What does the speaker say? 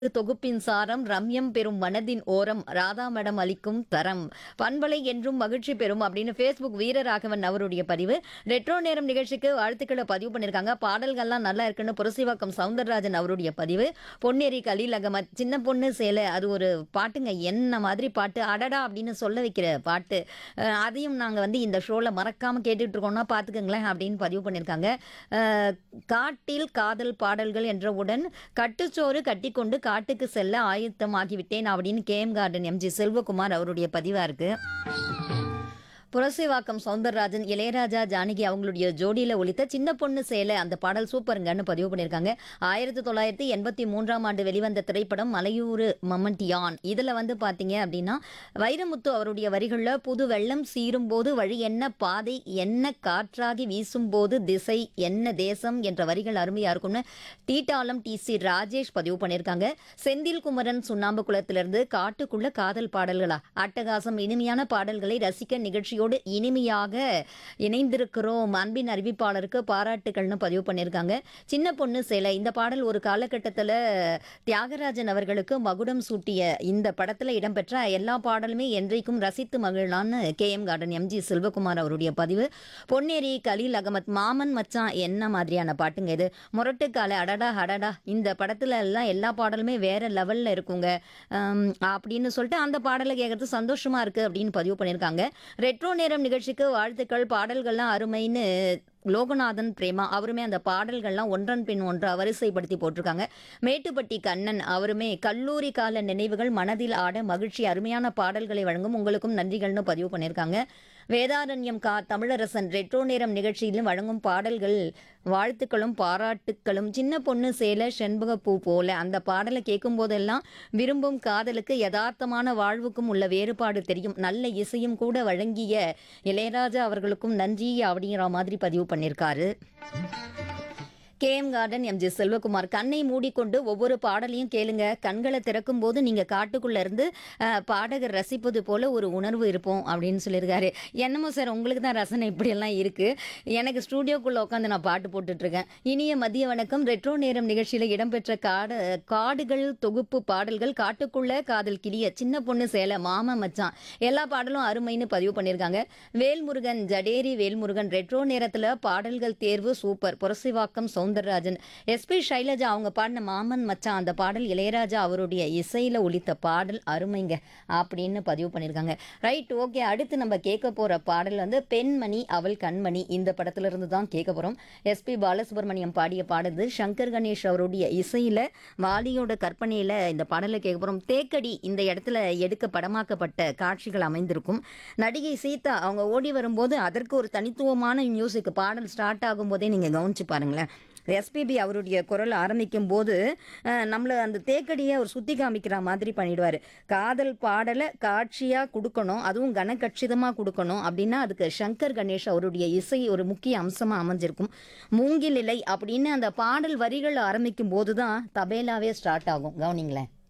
தொகுப்பின் சாரம் ரம்யம் பெறும் மனதின் ஓரம் ராதா மேடம் அளிக்கும் தரம் பண்பலை என்றும் மகிழ்ச்சி பெறும் அப்படின்னு ஃபேஸ்புக் வீரராகவன் அவருடைய பதிவு ரெட்ரோ நேரம் நிகழ்ச்சிக்கு வாழ்த்துக்களை பதிவு பண்ணியிருக்காங்க பாடல்கள்லாம் நல்லா இருக்குன்னு புரசிவாக்கம் சவுந்தரராஜன் அவருடைய பதிவு பொன்னேரி கலீல் அகமத் சின்ன பொண்ணு சேலை அது ஒரு பாட்டுங்க என்ன மாதிரி பாட்டு அடடா அப்படின்னு சொல்ல வைக்கிற பாட்டு அஹ் அதையும் நாங்கள் வந்து இந்த ஷோவில் மறக்காமல் கேட்டுட்டு இருக்கோம்னா பார்த்துக்கங்களேன் அப்படின்னு பதிவு பண்ணியிருக்காங்க அஹ் காட்டில் காதல் பாடல்கள் என்றவுடன் கட்டுச்சோறு கட்டிக்கொண்டு காட்டுக்கு செல்ல ஆயத்தமாகிவிட்டேன் அப்படின்னு கேஎம் கார்டன் எம்ஜி செல்வகுமார் அவருடைய பதிவாக இருக்குது புரசைவாக்கம் சவுந்தரராஜன் இளையராஜா ஜானகி அவங்களுடைய ஜோடியில் ஒலித்த சின்ன பொண்ணு சேலை அந்த பாடல் சூப்பருங்கன்னு பதிவு பண்ணியிருக்காங்க ஆயிரத்தி தொள்ளாயிரத்தி எண்பத்தி மூன்றாம் ஆண்டு வெளிவந்த திரைப்படம் மலையூர் மம்மட்டியான் இதில் வந்து பார்த்தீங்க அப்படின்னா வைரமுத்து அவருடைய வரிகளில் புது வெள்ளம் சீரும் போது வழி என்ன பாதை என்ன காற்றாகி வீசும்போது திசை என்ன தேசம் என்ற வரிகள் அருமையாக இருக்கும்னு டீட்டாலம் டி சி ராஜேஷ் பதிவு பண்ணியிருக்காங்க செந்தில் குமரன் சுண்ணாம்பு குளத்திலிருந்து காட்டுக்குள்ள காதல் பாடல்களா அட்டகாசம் இனிமையான பாடல்களை ரசிக்க நிகழ்ச்சியோடு இனிமையாக இணைந்திருக்கிறோம் அன்பின் அறிவிப்பாளருக்கு பாராட்டுகள்னு பதிவு பண்ணியிருக்காங்க சின்ன பொண்ணு சேலை இந்த பாடல் ஒரு காலகட்டத்தில் தியாகராஜன் அவர்களுக்கு மகுடம் சூட்டிய இந்த படத்தில் இடம்பெற்ற எல்லா பாடலுமே என்றைக்கும் ரசித்து மகிழலான்னு K M garden MG Selvakumar அவருடைய பதிவு பொன்னேரி கலீல் அகமத் மாமன் மச்சான் என்ன மாதிரியான பாட்டுங்க இது முரட்டுக்கால அடடா அடடா இந்த படத்துல எல்லாம் எல்லா பாடலுமே வேற லெவல்ல இருக்குங்க ஆம், அப்படின்னு சொல்லிட்டு அந்த பாடலை கேட்கறது சந்தோஷமா இருக்கு அப்படின்னு பதிவு பண்ணியிருக்காங்க ரெட்ரோ நேரம் நிகழ்ச்சிக்கு வாழ்த்துக்கள் பாடல்கள்லாம் அருமைன்னு லோகநாதன் பிரேமா அவருமே அந்த பாடல்கள்லாம் ஒன்றன் பின் ஒன்றா வரிசைப்படுத்தி போட்டிருக்காங்க மேட்டுப்பட்டி கண்ணன் அவருமே கல்லூரி கால நினைவுகள் மனதில் ஆட மகிழ்ச்சி அருமையான பாடல்களை வழங்கும் உங்களுக்கும் நன்றிகள்னு பதிவு பண்ணியிருக்காங்க வேதாரண்யம் கா தமிழரசன் ரெட்ரோ நேரம் நிகழ்ச்சியிலும் வழங்கும் பாடல்கள் வாழ்த்துக்களும் பாராட்டுக்களும் சின்ன பொண்ணு சேல செண்பகப்பூ போல அந்த பாடலை கேட்கும் போதெல்லாம் விரும்பும் காதலுக்கு யதார்த்தமான வாழ்வுக்கும் உள்ள வேறுபாடு தெரியும் நல்ல இசையும் கூட வழங்கிய இளையராஜா அவர்களுக்கும் நன்றி அப்படிங்கிற மாதிரி பதிவு பண்ணியிருக்காரு கேஎம் கார்டன் எம்ஜி செல்வகுமார் கண்ணை மூடிக்கொண்டு ஒவ்வொரு பாடலையும் கேளுங்க கண்களை திறக்கும் போது நீங்க காட்டுக்குள்ள இருந்து அஹ், பாடகர் ரசிப்பது போல ஒரு உணர்வு இருப்போம் அப்படின்னு சொல்லியிருக்காரு என்னமோ சார் உங்களுக்கு தான் ரசனை இப்படியெல்லாம் இருக்கு எனக்கு ஸ்டூடியோக்குள்ள உட்காந்து நான் பாட்டு போட்டுட்டு இருக்கேன் இனிய மதிய வணக்கம் ரெட்ரோ நேரம் நிகழ்ச்சியில இடம்பெற்ற காடு காடுகள் தொகுப்பு பாடல்கள் காட்டுக்குள்ள காதல் கிளிய சின்ன பொண்ணு சேலை மாமா மச்சான் எல்லா பாடலும் அருமைன்னு பதிவு பண்ணியிருக்காங்க வேல்முருகன் ஜடேரி வேல்முருகன் ரெட்ரோ நேரத்துல பாடல்கள் தேர்வு சூப்பர் புரசிவாக்கம் சவுந்தரராஜன் எஸ்பி சைலஜா அவங்க பாடின மாமன் மச்சான் அந்த பாடல் இளையராஜா அவருடைய இசையில ஒலித்த பாடல் அருமைங்க அப்படின்னு பதிவு பண்ணியிருக்காங்க ரைட் ஓகே அடுத்து நம்ம கேட்க போற பாடல் வந்து பெண்மணி அவள் கண்மணி இந்த படத்துல இருந்து தான் கேட்க போறோம் எஸ்பி பாலசுப்ரமணியம் பாடிய பாடுது சங்கர் கணேஷ் அவருடைய இசையில வாலியோட கற்பனையில இந்த பாடலை கேட்க போறோம் தேக்கடி இந்த இடத்துல எடுக்க படமாக்கப்பட்ட காட்சிகள் அமைந்திருக்கும் நடிகை சீதா அவங்க ஓடி வரும்போது அதற்கு ஒரு தனித்துவமான மியூசிக் பாடல் ஸ்டார்ட் ஆகும்போதே நீங்க கவனிச்சு பாருங்களேன் எஸ்பிபி அவருடைய குரல் ஆரம்பிக்கும் போது அஹ், நம்மள அந்த தேக்கடியை அவர் சுத்தி காமிக்கிற மாதிரி பண்ணிடுவார் காதல் பாடலை காட்சியாக கொடுக்கணும் அதுவும் கனகட்சிதமாக கொடுக்கணும் அப்படின்னா அதுக்கு சங்கர் கணேஷ் அவருடைய இசை ஒரு முக்கிய அம்சமாக அமைஞ்சிருக்கும் மூங்கில் இலை அப்படின்னு அந்த பாடல் வரிகள் ஆரம்பிக்கும் போது தான் தபேலாவே ஸ்டார்ட் ஆகும் கவனிங்களேன்